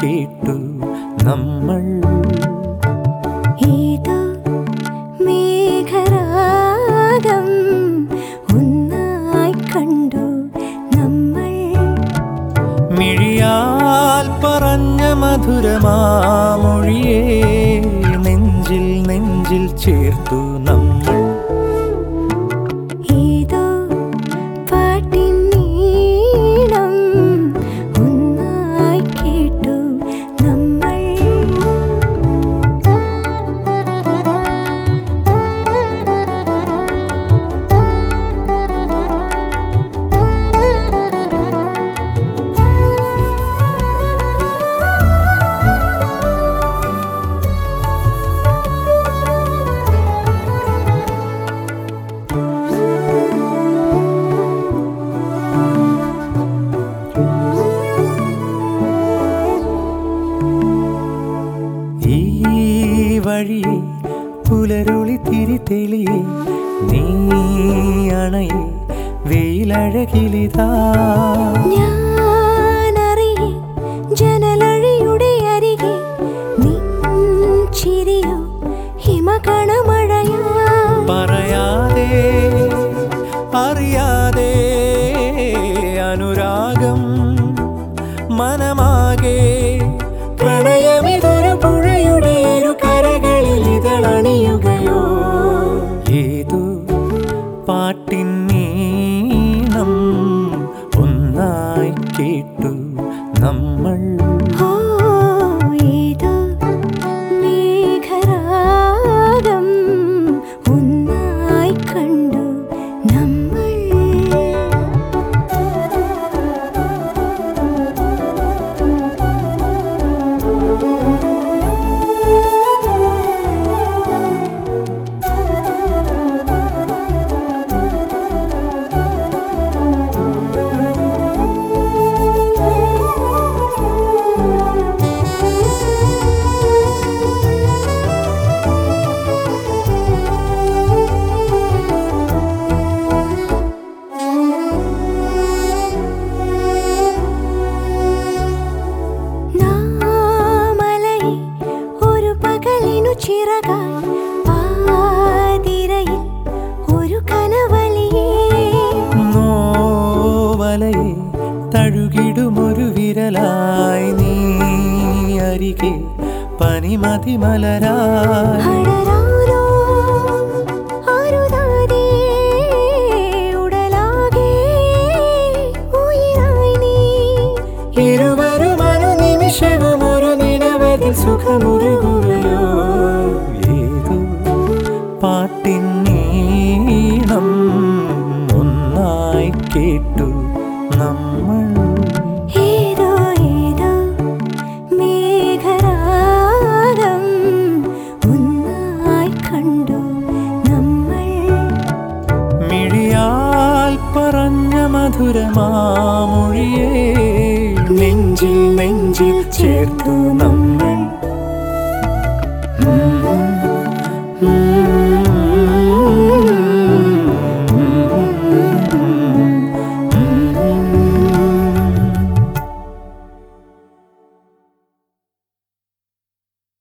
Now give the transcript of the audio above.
കേട്ടു നമ്മൾ ഏതോ മേഘരാഗം ഒന്നായി കണ്ടു നമ്മൾ മിഴിയാൽ പറഞ്ഞ മധുരമാമൊഴിയേ നെഞ്ചിൽ നെഞ്ചിൽ ചേർത്തു നമ്മൾ ഏതോ പാട്ടിൻ നീളം ഒന്നായി കേട്ടു നമ്മൾ ഈ വഴിയെ പുലരുളി തിരി തെളിയെ നീ അണയെ വെയിലഴകിലിതാ ഞാനറിയെ ജനലഴിയുടെ അരികെ നിൻ ചിരിയോ ഹിമകണമഴയാ പറയാതെ അറിയാതെ അനുരാഗം മനമാകെ പ്രണയമിതൊരു പുഴയുടെ ഇരു കരകളിൽ ഇതളണിയുകയോ ഏതോ പാട്ടിൻ നീണം ഒന്നായി കേട്ടു നമ്മൾ ഓ ഏതോ മേഘരാഗം ഒന്നായി കണ്ടു നമ്മൾ നാമലയിൽ ഒരു പകലിനു ചിറകായി പാതിരയിൽ ഒരു കനവലിയേ നോവലയെ തഴുകിടുമൊരു വിരലായി നീ അരികെ പനിമതി മലരായി അടരാനോ അരുതാതെ ഉടലാകെ ഉയിരായി നീ ഇരുവരും അനുനിമിഷവും ഒരു നിലവതിൽ സുഖമുരുകുകയോ ഏതോ പാട്ടിൻ നീണം ഒന്നായി കേട്ടു നമ്മൾ ഏതോ ഏതോ മേഘരാഗം ഒന്നായി കണ്ടു നമ്മൾ മിഴിയാൽ പറഞ്ഞ മധുരമാമൊഴിയേ നെഞ്ചിൽ നെഞ്ചിൽ ചേർത്തു നമ്മൾ